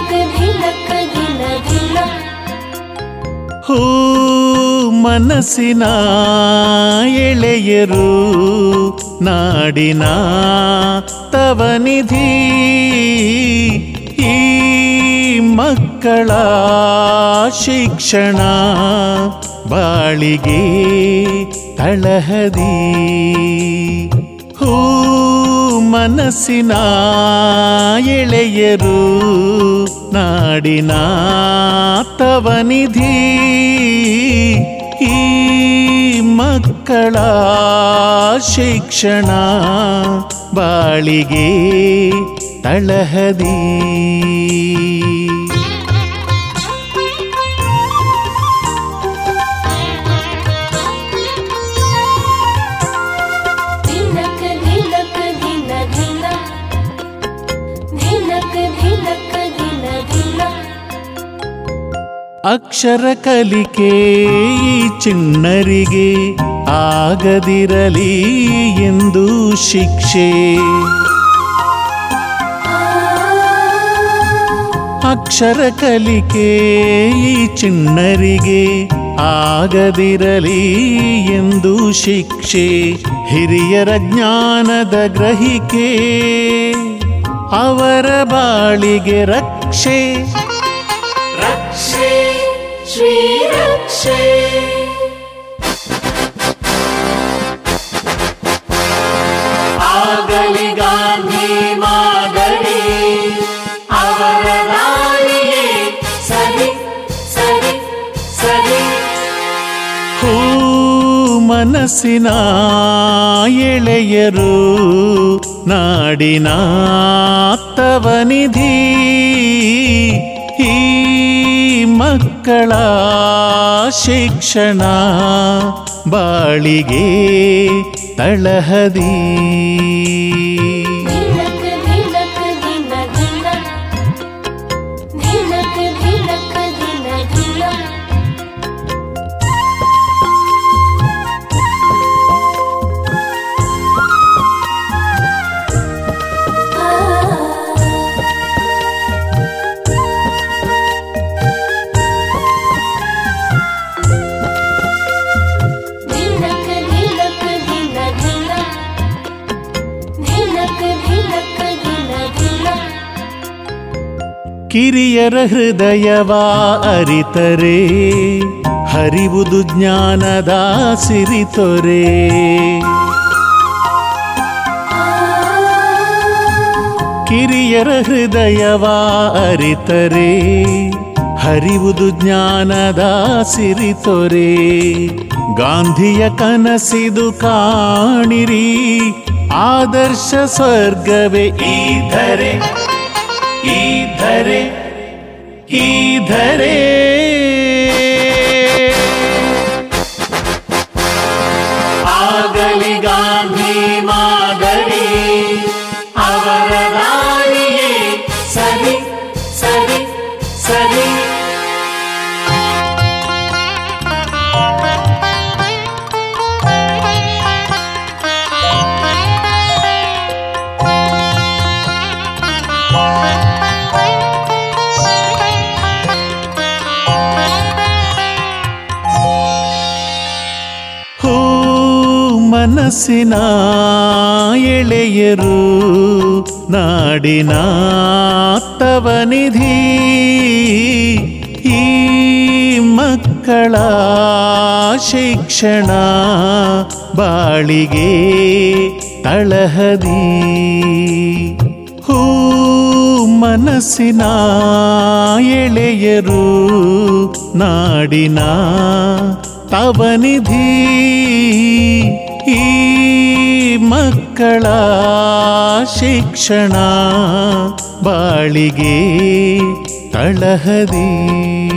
ಧಿನಕ ಧಿನಕ ಧಿನ ಧಿನ ಹೂ ಮನಸ್ಸಿನ ಎಳೆಯರು ನಾಡಿನ ತವನಿಧಿ ಈ ಮಕ್ಕಳ ಶಿಕ್ಷಣ ಬಾಳಿಗೆ ತಳಹದಿ ಹೂ ಮನಸ್ಸಿನ ಎಳೆಯರು ನಾಡಿನ ತವನಿಧಿ ಈ ಮಕ್ಕಳ ಶಿಕ್ಷಣ ಬಾಳಿಗೆ ತಳಹದಿ ಧಿನಕ ಧಿನಕ ಧಿನ ಧಿನ ಧಿನಕ ಧಿನಕ ಧಿನ ಧಿನ ಅಕ್ಷರ ಕಲಿಕೆ ಈ ಚಿಣ್ಣರಿಗೆ ಆಗದಿರಲಿ ಎಂದು ಶಿಕ್ಷೆ ಅಕ್ಷರ ಕಲಿಕೆ ಈ ಚಿಣ್ಣರಿಗೆ ಆಗದಿರಲಿ ಎಂದು ಶಿಕ್ಷೆ ಹಿರಿಯರ ಜ್ಞಾನದ ಗ್ರಹಿಕೆ ಅವರ ಬಾಳಿಗೆ ರಕ್ಷೆ ರಕ್ಷೆ ಶ್ರೀ ರಕ್ಷೆ ಆಗಲಿ ಗಾಂಧಿ ಮಾದರಿ ಅವರ ದಾರಿಯೇ ಸರಿ ಸರಿ ಸರಿ ಹೂ ಮನಸ್ಸಿನ ಎಳೆಯರು ನಾಡಿನ ತವನಿಧಿ ಈ ಮಕ್ಕಳ ಶಿಕ್ಷಣ ಬಾಳಿಗೆ ತಳಹದಿ ಧಿನಕ ಧಿನಕ ಧಿನ ಧಿನ ಧಿನಕ ಧಿನಕ ಧಿನ ಧಿನ ಧಿನಕ ಧಿನಕ ಧಿನ ಧಿನ ಧಿನಕ ಧಿನಕ ಧಿನ ಧಿನ ಕಿರಿಯರ ಹೃದಯವ ಅರಿತರೆ ಹರಿವುದು ಜ್ಞಾನದ ಸಿರಿತೊರೆ ಕಿರಿಯರ ಹೃದಯವ ಅರಿತರೆ ಹರಿವುದು ಜ್ಞಾನದ ಸಿರಿತೊರೆ ಗಾಂಧಿಯ ಕನಸಿದು ಕಾಣಿರಿ ಆದರ್ಶ ಸ್ವರ್ಗವೇ ಈ ಧರೆ ಈ ಧರೆ ಈ ಧರೆ ಆಗಲಿ ಗಾಂಧಿ ಮಾದರಿ ಅವರ ದಾರಿಯೇ ಸರಿ ಸರಿ ಸರಿ ಹೂ ಮನಸ್ಸಿನ ಎಳೆಯರು ನಾಡಿನ ತವನಿಧಿ ಈ ಮಕ್ಕಳ ಶಿಕ್ಷಣ ಬಾಳಿಗೆ ತಳಹದಿ ಹೂ ಮನಸ್ಸಿನ ಎಳೆಯರು ನಾಡಿನ ತವನಿಧಿ ಈ ಮಕ್ಕಳ ಶಿಕ್ಷಣ ಬಾಳಿಗೆ ತಳಹದಿ